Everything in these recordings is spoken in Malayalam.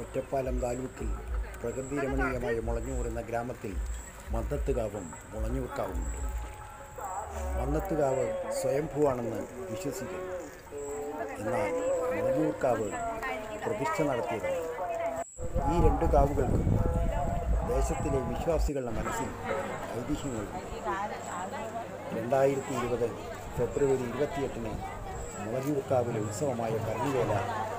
ഒറ്റപ്പാലം താലൂക്കിൽ പ്രകൃതി രമണീയമായ മുളഞ്ഞൂർ എന്ന ഗ്രാമത്തിൽ മന്നത്തുകാവും മുളഞ്ഞൂർക്കാവുമുണ്ട് മന്നത്തുകാവ് സ്വയംഭൂവാണെന്ന് വിശ്വസിക്കുന്നു എന്നാൽ മുളഞ്ഞൂർക്കാവ് പ്രതിഷ്ഠ നടത്തിയതാണ് ഈ രണ്ട് കാവുകൾക്കും ദേശത്തിലെ വിശ്വാസികളുടെ മനസ്സിൽ ഐതിഹ്യങ്ങളുണ്ട് രണ്ടായിരത്തി ഇരുപത് ഫെബ്രുവരി ഇരുപത്തിയെട്ടിന് മുളഞ്ഞൂർക്കാവിലെ ഉത്സവമായ ഭരണിവേല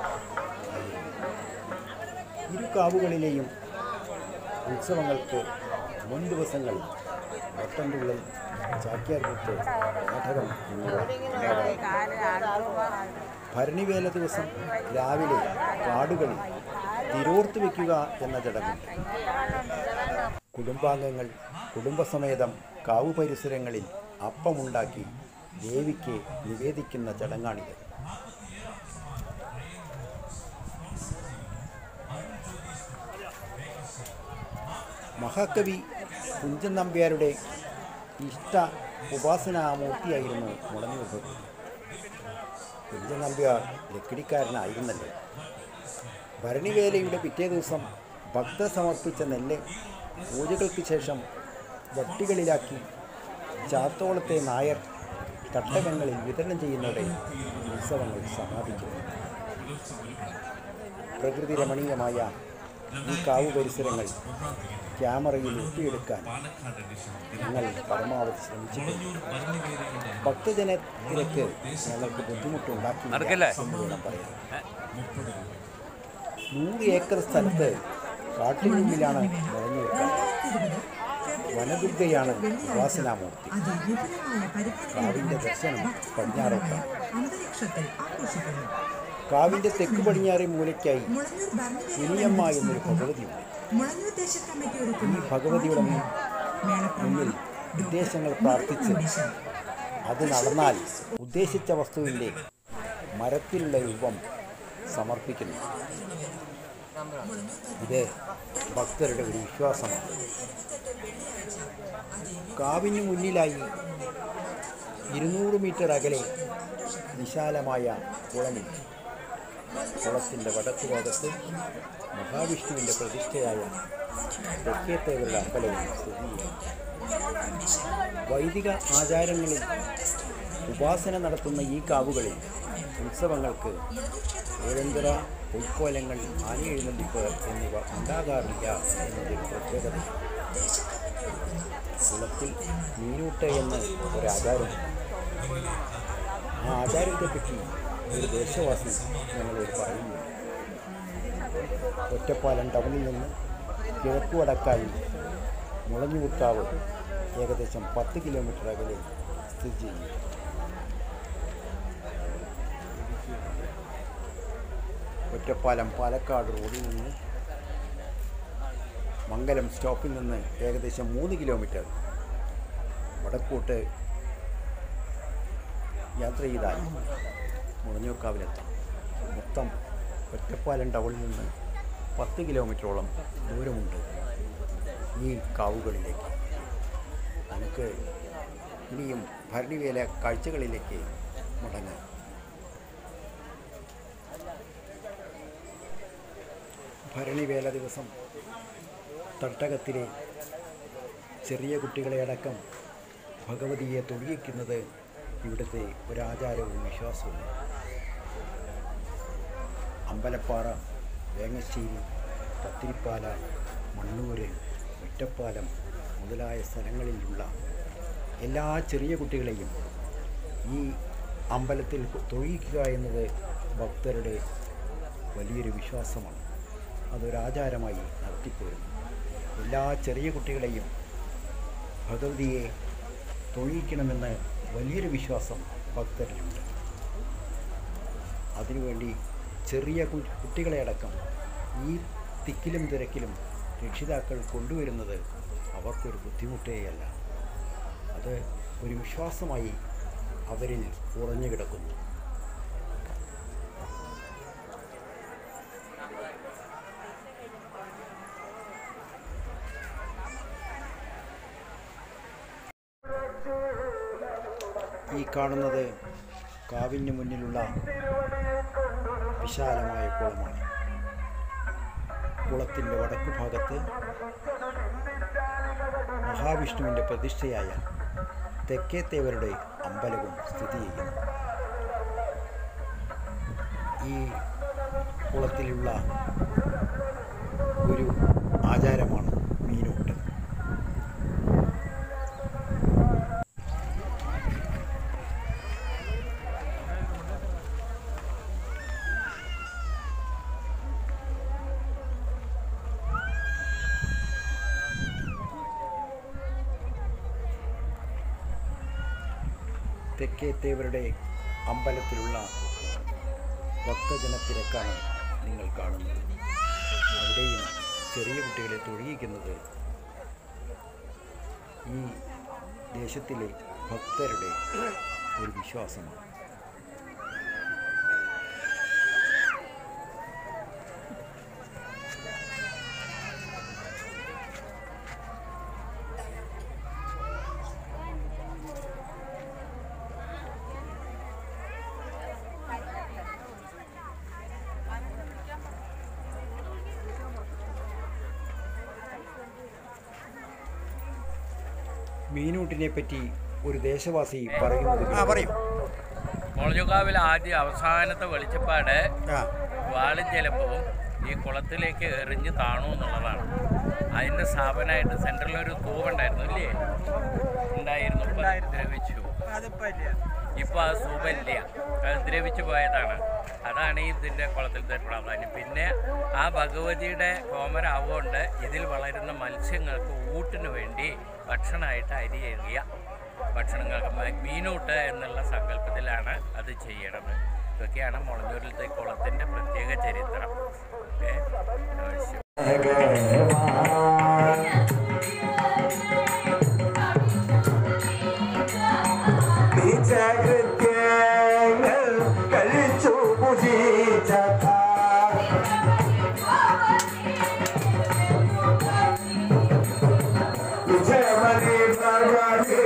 ഇരു കാവുകളിലെയും ഉത്സവങ്ങൾക്ക് മുൻ ദിവസങ്ങളിൽ ഒട്ടൻതുള്ളൽ ചാക്യാർകൂത്ത് നാടകം എന്നിവ ഉണ്ടാകാറുണ്ട്. ഭരണിവേല ദിവസം രാവിലെ കാടുകളിൽ തിരോർത്ത് വയ്ക്കുക എന്ന ചടങ്ങുണ്ട് കുടുംബാംഗങ്ങൾ കുടുംബസമേതം കാവു പരിസരങ്ങളിൽ അപ്പമുണ്ടാക്കി ദേവിക്ക് നിവേദിക്കുന്ന ചടങ്ങാണിത് മഹാകവി കുഞ്ചൻ നമ്പ്യാരുടെ ഇഷ്ട ഉപാസനാമൂർത്തിയായിരുന്നു മുളഞ്ഞൂർ ഭഗവതി കുഞ്ചൻ നമ്പ്യാർ ലക്കിടിക്കാരനായിരുന്നല്ലോ ഭരണിവേലയുടെ പിറ്റേ ദിവസം ഭക്തർ സമർപ്പിച്ച നെല്ല് പൂജകൾക്ക് ശേഷം വട്ടികളിലാക്കി ചാത്തോളത്തെ നായർ തട്ടകങ്ങളിൽ വിതരണം ചെയ്യുന്നതോടെ ഉത്സവങ്ങൾ സമാപിക്കുന്നു പ്രകൃതി രമണീയമായ ഈ കാവു പരിസരങ്ങൾ ക്യാമറയിൽ ഒപ്പിയെടുക്കാൻ ഞങ്ങൾ പരമാവധി ശ്രമിച്ചിട്ടുണ്ട് ഭക്തജന തിരക്ക് ഞങ്ങൾക്ക് ബുദ്ധിമുട്ടുണ്ടാക്കി നടക്കില്ലേ? എന്ന് വേണം പറയാൻ നൂറ് ഏക്കർ സ്ഥലത്ത് കാട്ടിനുള്ളിലാണ് മുളഞ്ഞു വെക്കുന്നത് വനദുർഗയാണ് ഉപാസനാമൂർത്തി അതിവിപുലമായ കാവിൻ്റെ ദർശനം പടിഞ്ഞാറോട്ടാണ് അന്തരീക്ഷത്തിൽ ആഘോഷിക്കുന്നു കാവിൻ്റെ തെക്ക് പടിഞ്ഞാറേ മൂലയ്ക്കായി മുളഞ്ഞൂർ ഭരണവേല ഇനിയമ്മ എന്നൊരു ഭഗവതിയുണ്ട് മുളഞ്ഞൂർ ദേശ കമ്മിറ്റി ഈ ഒരുക്കുന്ന ഭഗവതിയുടെ മുന്നിൽ മുന്നിൽ ഉദ്ദേശങ്ങൾ പ്രാർത്ഥിച്ച് അത് നടന്നാൽ ഉദ്ദേശിച്ച വസ്തുവിൻ്റെ മരത്തിലുള്ള രൂപം സമർപ്പിക്കുന്നു ഇത് ഭക്തരുടെ ഒരു വിശ്വാസമാണ് കാവിന് മുന്നിലായി ഇരുന്നൂറ് മീറ്റർ അകലെ വിശാലമായ കുളമുണ്ട് കുളത്തിൻ്റെ വടക്കു ഭാഗത്ത് മഹാവിഷ്ണുവിൻ്റെ പ്രതിഷ്ഠയായ തെക്കേത്തേവരുടെ അമ്പലവും സ്ഥിതി ചെയ്യുന്നു വൈദിക ആചാരങ്ങളിൽ ഉപാസന നടത്തുന്ന ഈ കാവുകളിൽ ഉത്സവങ്ങൾക്ക് ഏഴന്തര പൊയ്ക്കോലങ്ങൾ ആനയെഴുന്നള്ളിപ്പ് എന്നിവ ഉണ്ടാകാറില്ല എന്നതൊരു പ്രത്യേകത കുളത്തിൽ മീനൂട്ട് എന്ന് ഒരു ആചാരമുണ്ട് ആ ആചാരത്തെപ്പറ്റി ഒരു ദേശവാസി ഞങ്ങളോട് പറയുന്നു ഒറ്റപ്പാലം ടൗണിൽ നിന്ന് കിഴക്കു വടക്കായി മുളഞ്ഞുകുത്താവ് ഏകദേശം പത്ത് കിലോമീറ്റർ അകലെ സ്ഥിതി ചെയ്യുന്നു ഒറ്റപ്പാലം പാലക്കാട് റോഡിൽ നിന്ന് മംഗലം സ്റ്റോപ്പിൽ നിന്ന് ഏകദേശം മൂന്ന് കിലോമീറ്റർ വടക്കോട്ട് യാത്ര ചെയ്താൽ മുളഞ്ഞൂർക്കാവിലെത്താം മൊത്തം ഒറ്റപ്പാലം ടൗണിൽ നിന്ന് പത്ത് കിലോമീറ്ററോളം ദൂരമുണ്ട് ഈ കാവുകളിലേക്ക് നമുക്ക് ഇനിയും ഭരണിവേല കാഴ്ചകളിലേക്ക് മടങ്ങാം ഭരണിവേല ദിവസം തട്ടകത്തിലെ ചെറിയ കുട്ടികളെ അടക്കം ഭഗവതിയെ തൊഴിയിക്കുന്നത് ഇവിടുത്തെ ഒരാചാരവും വിശ്വാസവും അമ്പലപ്പാറ വേങ്ങശ്ശേരി കത്തിരിപ്പാല മണ്ണൂര് ഒറ്റപ്പാലം മുതലായ സ്ഥലങ്ങളിലുള്ള എല്ലാ ചെറിയ കുട്ടികളെയും ഈ അമ്പലത്തിൽ തൊഴിയിക്കുക എന്നത് ഭക്തരുടെ വലിയൊരു വിശ്വാസമാണ് അതൊരാചാരമായി നടത്തിപ്പോരുന്നു എല്ലാ ചെറിയ കുട്ടികളെയും ഭഗവതിയെ തൊഴിയിക്കണമെന്ന് വലിയൊരു വിശ്വാസം ഭക്തരിലുണ്ട് അതിനുവേണ്ടി ചെറിയ കു- കുട്ടികളെ അടക്കം ഈ തിക്കിലും തിരക്കിലും രക്ഷിതാക്കൾ കൊണ്ടുവരുന്നത് അവർക്കൊരു ബുദ്ധിമുട്ടേയല്ല അത് ഒരു വിശ്വാസമായി അവരിൽ ഉറഞ്ഞു കിടക്കുന്നു ഈ കാണുന്നത് കാവിന് മുന്നിലുള്ള വിശാലമായ കുളമാണ് കുളത്തിൻ്റെ വടക്കു ഭാഗത്ത് മഹാവിഷ്ണുവിൻ്റെ പ്രതിഷ്ഠയായ തെക്കേത്തേവരുടെ അമ്പലവും സ്ഥിതി ചെയ്യുന്നു ഈ കുളത്തിലുള്ള ഒരു ആചാരമാണ് മീനൂട്ട് തെക്കേത്തേവരുടെ അമ്പലത്തിലുള്ള ഭക്തജനത്തിരക്കാണ് നിങ്ങൾ കാണുന്നത് അവിടെയും ചെറിയ കുട്ടികളെ തൊഴിയിക്കുന്നത് ഈ ദേശത്തിലെ ഭക്തരുടെ ഒരു വിശ്വാസമാണ് മീനൂട്ടിനെ പറ്റി ഒരു ദേശവാസി പറയുന്നത് ആ പറയൂ മുളഞ്ഞുകാവിൽ ആദ്യ അവസാനത്തെ വെളിച്ചപ്പാട് ആ വാളും ചിലപ്പോൾ ഈ കുളത്തിലേക്ക് എറിഞ്ഞ് താണു എന്നുള്ളതാണ് അതിൻ്റെ സ്ഥാപനമായിട്ട് സെൻട്രലിൽ ഒരു തൂവുണ്ടായിരുന്നു ഇല്ലേ ഉണ്ടായിരുന്നു ഇപ്പൊ അത് ദ്രവിച്ചു അതിപ്പോ ഇല്ല ഇപ്പോൾ ആ തൂവല്ല അത് ദ്രവിച്ചു പോയതാണ് അതാണ് ഈ ഇതിൻ്റെ കുളത്തിലത്തെ പ്രാധാന്യം പിന്നെ ആ ഭഗവതിയുടെ കോമരാവുകൊണ്ട് ഇതിൽ വളരുന്ന മത്സ്യങ്ങൾക്ക് ഊട്ടിന് വേണ്ടി ഭക്ഷണമായിട്ട് അരി എറിയ ഭക്ഷണങ്ങൾക്ക് മ- മീനൂട്ട് എന്നുള്ള സങ്കല്പത്തിലാണ് അത് ചെയ്യണത് ഇതൊക്കെയാണ് മുളഞ്ഞൂരിലത്തെ കുളത്തിൻ്റെ പ്രത്യേക ചരിത്രം ഓക്കെ ആവശ്യം കൃത്യങ്ങൾ കഴിച്ചു ഭുജിച്ച വിജയമതി ഭഗവതി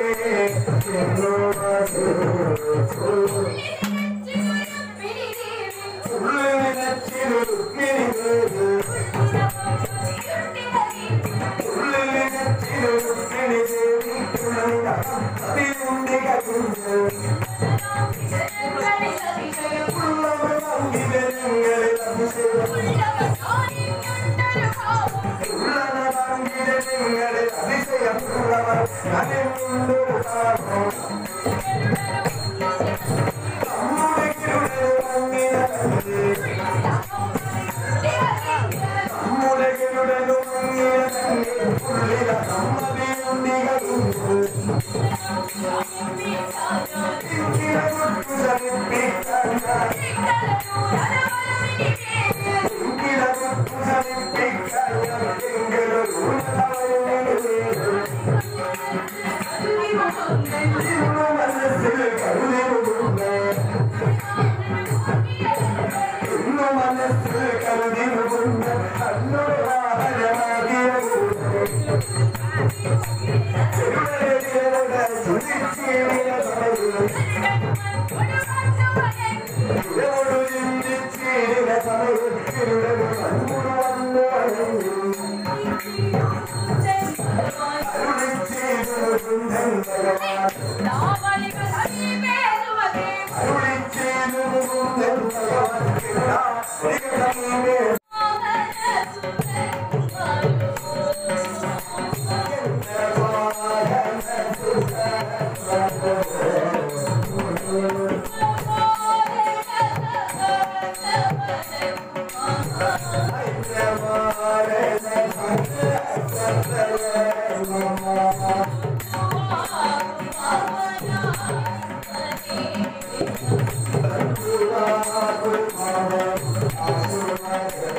Thank you.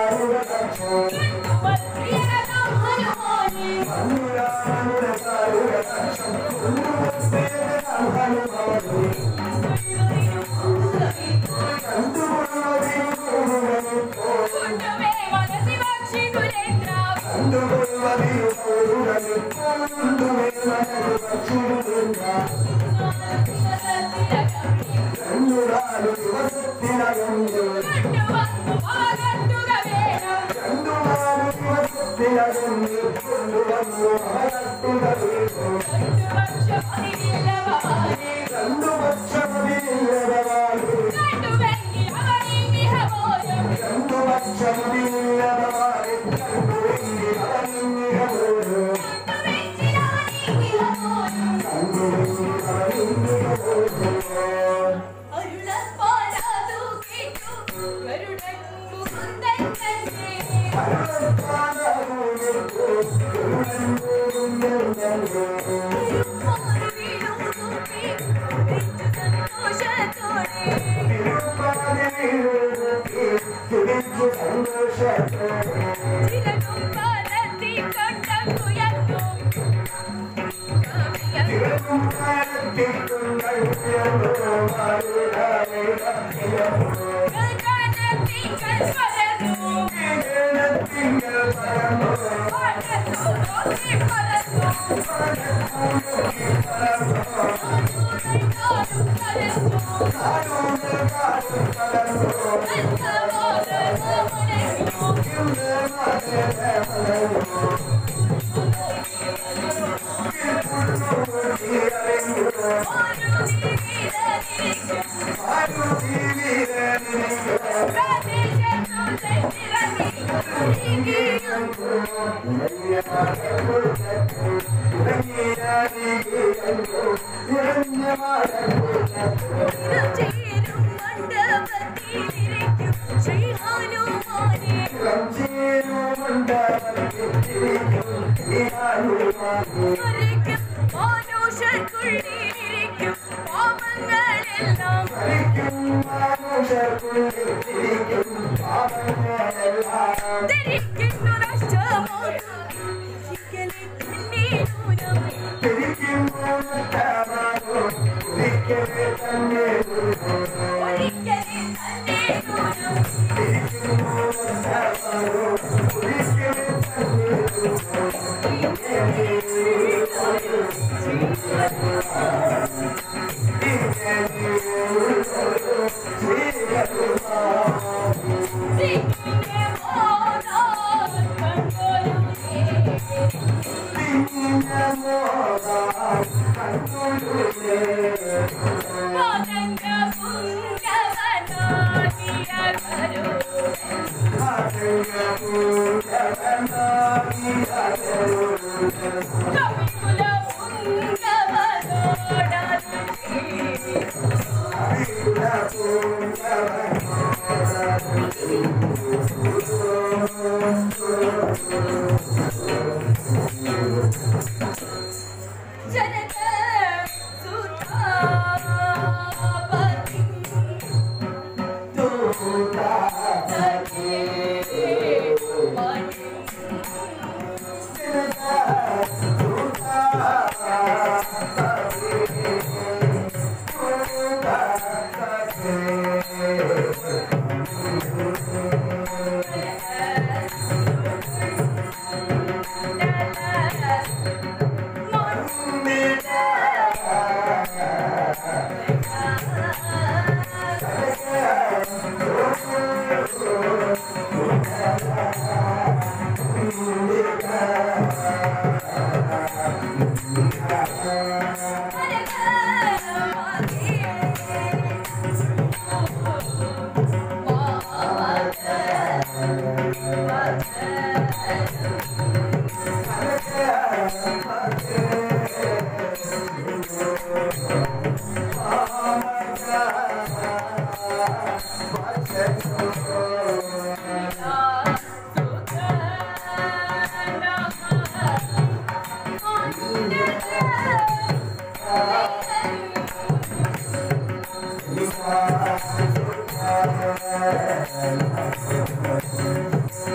Thank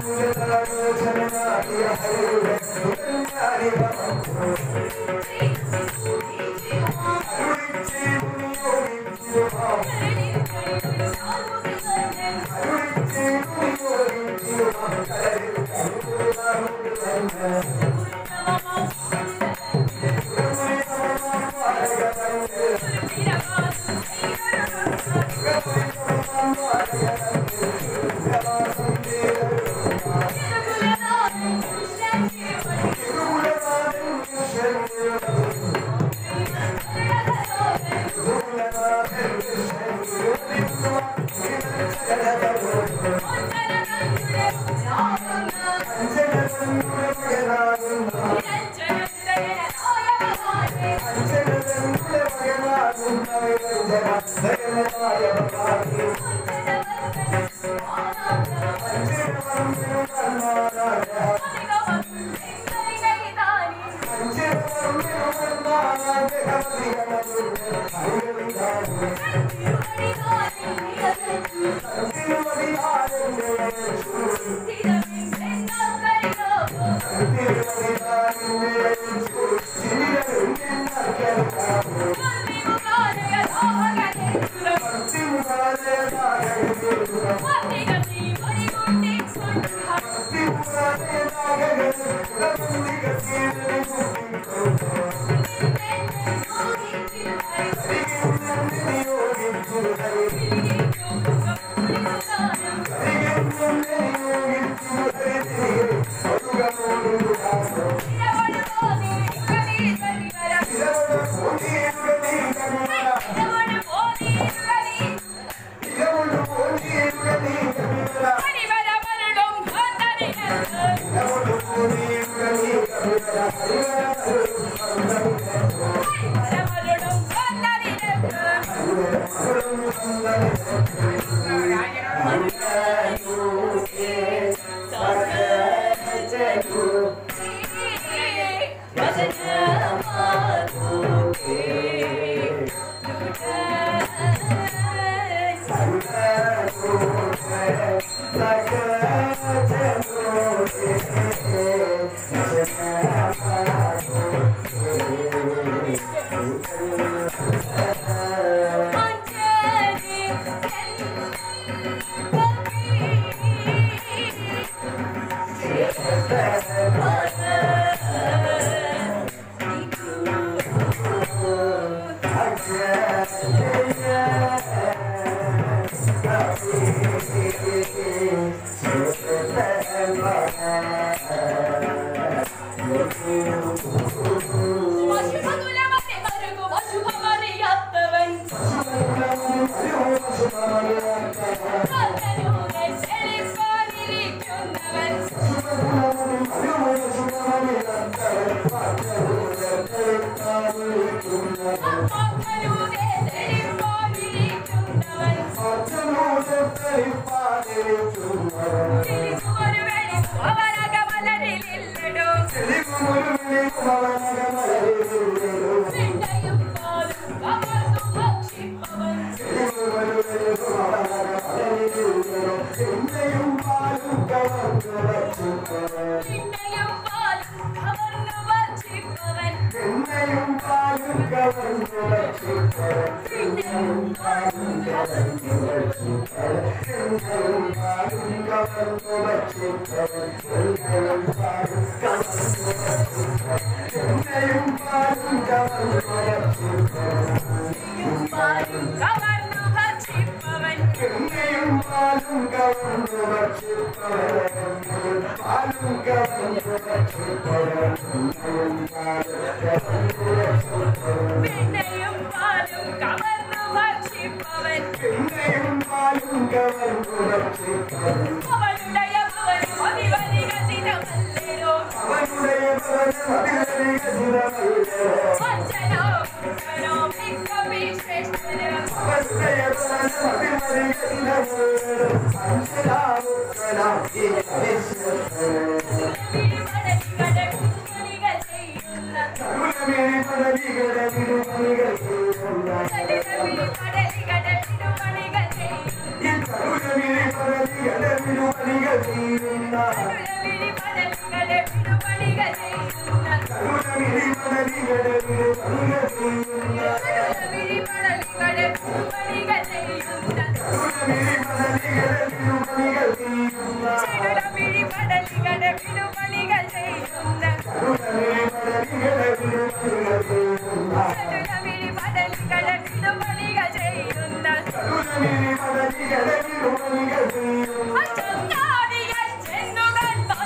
ിൽ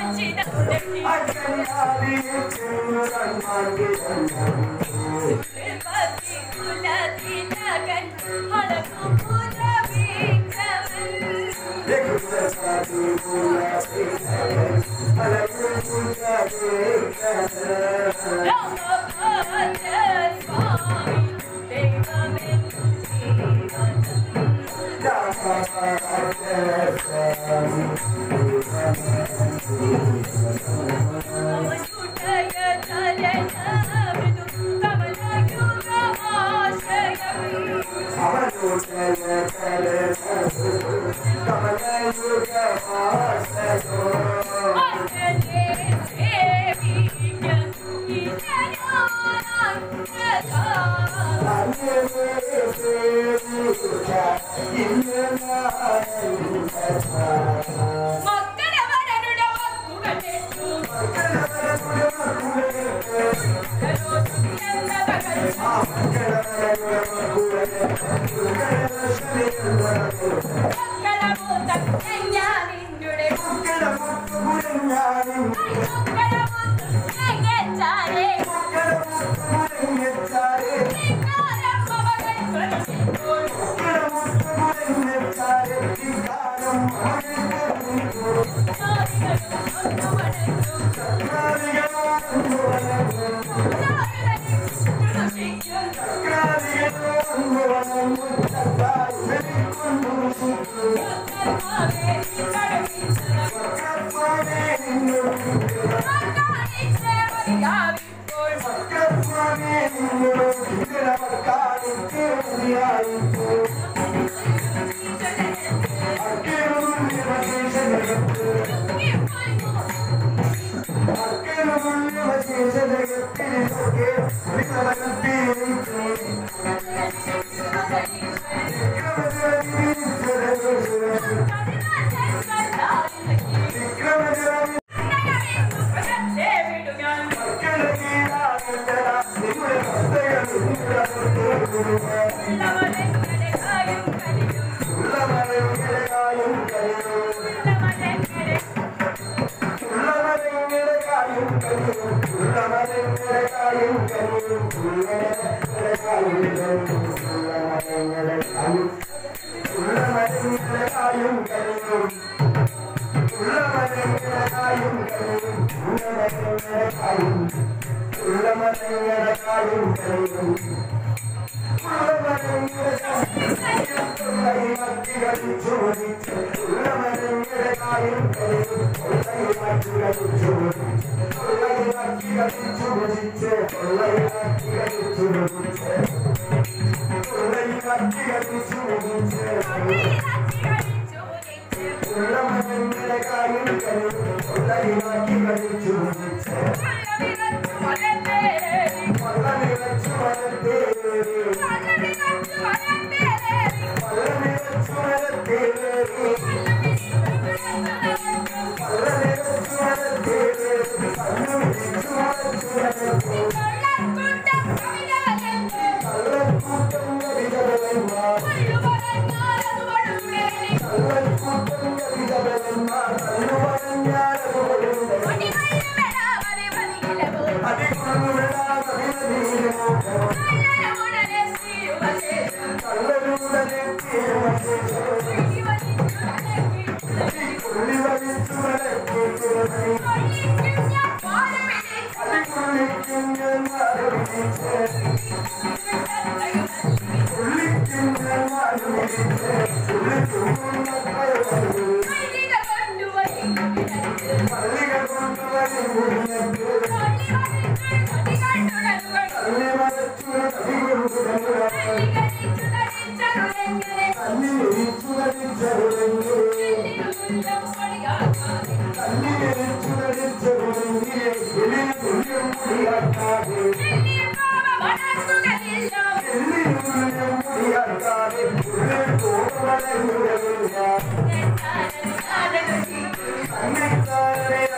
Thank you.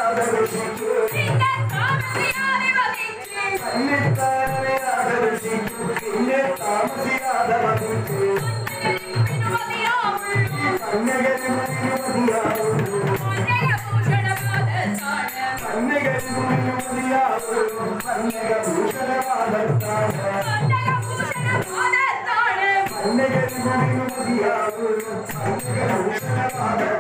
ാണ്